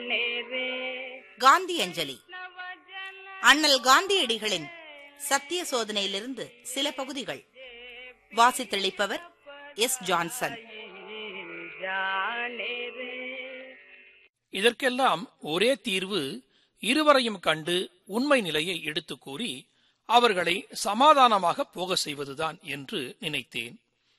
காந்தி அஞ்சலி அண்ணல் காந்தியடிகளின் சத்திய சோதனையிலிருந்து சில பகுதிகள் வாசித்தளிப்பவர் எஸ் ஜான்சன் இதற்கெல்லாம் ஒரே தீர்வு இருவரையும் கண்டு உண்மை நிலையை எடுத்துக் கூறி அவர்களை சமாதானமாக போக செய்வதுதான் என்று நினைத்தேன்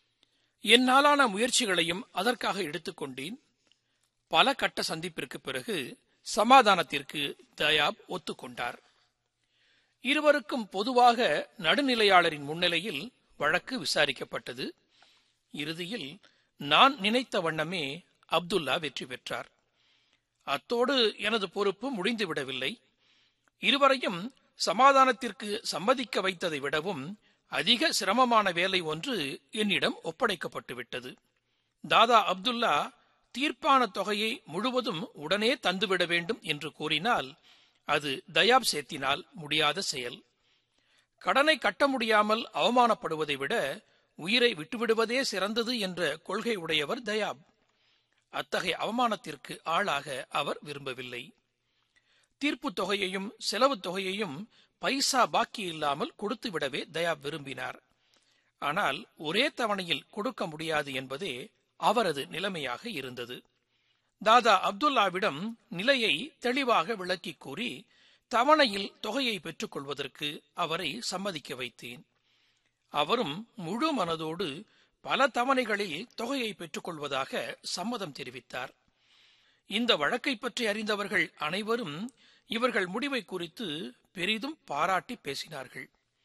என்னாலான முயற்சிகளையும் அதற்காக எடுத்துக்கொண்டேன் பல கட்ட சந்திப்பிற்கு பிறகு சமாதானத்திற்கு தயாப் ஒத்துக்கொண்டார் இருவருக்கும் பொதுவாக நடுநிலையாளரின் முன்னிலையில் வழக்கு விசாரிக்கப்பட்டது இறுதியில் நான் நினைத்த வண்ணமே அப்துல்லா வெற்றி பெற்றார் அத்தோடு எனது பொறுப்பு முடிந்துவிடவில்லை இருவரையும் சமாதானத்திற்கு சம்மதிக்க வைத்ததை விடவும் அதிக சிரமமான வேலை ஒன்று என்னிடம் ஒப்படைக்கப்பட்டு விட்டது தாதா அப்துல்லா தீர்ப்பான தொகையை முழுவதும் உடனே தந்துவிட வேண்டும் என்று கூறினால் அது தயாப் சேத்தினால் முடியாத செயல் கடனை கட்ட முடியாமல் அவமானப்படுவதை விட உயிரை விட்டுவிடுவதே சிறந்தது என்ற கொள்கை உடையவர் தயாப் அத்தகைய அவமானத்திற்கு ஆளாக அவர் விரும்பவில்லை தீர்ப்பு தொகையையும் செலவு தொகையையும் பைசா பாக்கி இல்லாமல் கொடுத்துவிடவே தயாப் விரும்பினார் ஆனால் ஒரே தவணையில் கொடுக்க முடியாது என்பதே அவரது நிலைமையாக இருந்தது தாதா அப்துல்லாவிடம் நிலையை தெளிவாக விளக்கிக் கூறி தவணையில் தொகையை பெற்றுக் கொள்வதற்கு அவரை சம்மதிக்க வைத்தேன் அவரும் முழு மனதோடு பல தவணைகளில் தொகையை பெற்றுக் கொள்வதாக சம்மதம் தெரிவித்தார் இந்த வழக்கை பற்றி அறிந்தவர்கள் அனைவரும் இவர்கள் முடிவை குறித்து பெரிதும் பாராட்டி பேசினார்கள்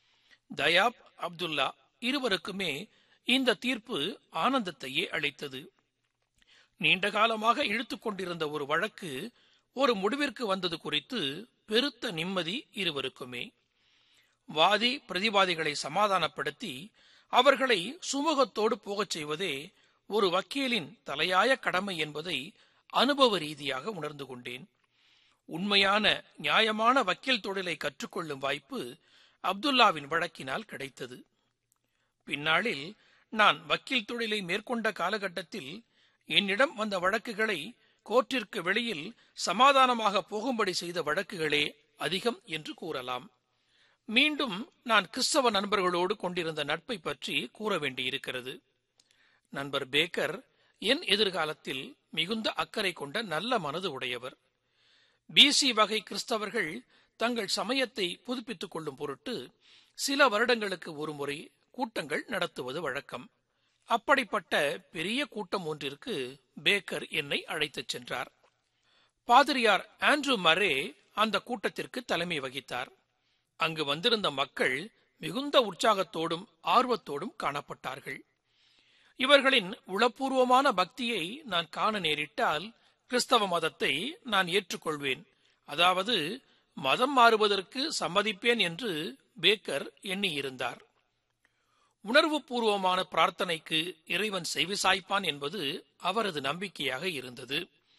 தயாப் அப்துல்லா இருவருக்குமே இந்த தீர்ப்பு ஆனந்தத்தையே அளித்தது நீண்ட காலமாக இழுத்துக் கொண்டிருந்த ஒரு வழக்கு ஒரு முடிவிற்கு வந்தது குறித்து பெருத்த நிம்மதி இருவருக்குமே வாதி பிரதிவாதிகளை சமாதானப்படுத்தி அவர்களை சுமூகத்தோடு போகச் செய்வதே ஒரு வக்கீலின் தலையாய கடமை என்பதை அனுபவ ரீதியாக உணர்ந்து கொண்டேன் உண்மையான நியாயமான வக்கீல் தொழிலை கற்றுக்கொள்ளும் வாய்ப்பு அப்துல்லாவின் வழக்கினால் கிடைத்தது பின்னாளில் நான் வக்கீல் தொழிலை மேற்கொண்ட காலகட்டத்தில் என்னிடம் வந்த வழக்குகளை கோர்ட்டிற்கு வெளியில் சமாதானமாக போகும்படி செய்த வழக்குகளே அதிகம் என்று கூறலாம் மீண்டும் நான் கிறிஸ்தவ நண்பர்களோடு கொண்டிருந்த நட்பை பற்றி கூற வேண்டியிருக்கிறது நண்பர் பேக்கர் என் எதிர்காலத்தில் மிகுந்த அக்கறை கொண்ட நல்ல மனது உடையவர் பிசி வகை கிறிஸ்தவர்கள் தங்கள் சமயத்தை புதுப்பித்துக் கொள்ளும் பொருட்டு சில வருடங்களுக்கு ஒருமுறை கூட்டங்கள் நடத்துவது வழக்கம் அப்படிப்பட்ட பெரிய கூட்டம் ஒன்றிற்கு பேக்கர் என்னை அழைத்துச் சென்றார் பாதிரியார் ஆண்ட்ரூ மரே அந்த கூட்டத்திற்கு தலைமை வகித்தார் அங்கு வந்திருந்த மக்கள் மிகுந்த உற்சாகத்தோடும் ஆர்வத்தோடும் காணப்பட்டார்கள் இவர்களின் உளப்பூர்வமான பக்தியை நான் காண நேரிட்டால் கிறிஸ்தவ மதத்தை நான் ஏற்றுக்கொள்வேன் அதாவது மதம் மாறுவதற்கு சம்மதிப்பேன் என்று பேக்கர் எண்ணியிருந்தார் உணர்வு பூர்வமான பிரார்த்தனைக்கு இறைவன் செவிசாய்ப்பான் என்பது அவரது நம்பிக்கையாக இருந்தது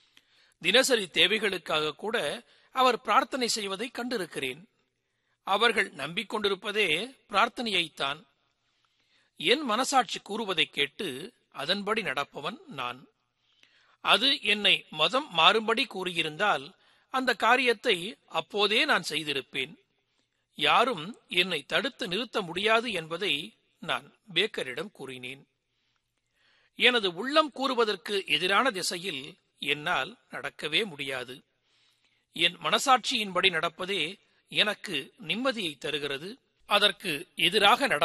தினசரி தேவைகளுக்காக கூட அவர் பிரார்த்தனை செய்வதை கண்டிருக்கிறேன் அவர்கள் நம்பிக்கொண்டிருப்பதே பிரார்த்தனையைத்தான் என் மனசாட்சி கூறுவதை கேட்டு அதன்படி நடப்பவன் நான் அது என்னை மதம் மாறும்படி கூறியிருந்தால் அந்த காரியத்தை அப்போதே நான் செய்திருப்பேன் யாரும் என்னை தடுத்து நிறுத்த முடியாது என்பதை நான் பேக்கரிடம் கூறினேன் எனது உள்ளம் கூறுவதற்கு எதிரான திசையில் என்னால் நடக்கவே முடியாது என் மனசாட்சியின்படி நடப்பதே எனக்கு நிம்மதியை தருகிறது அதற்கு எதிராக நட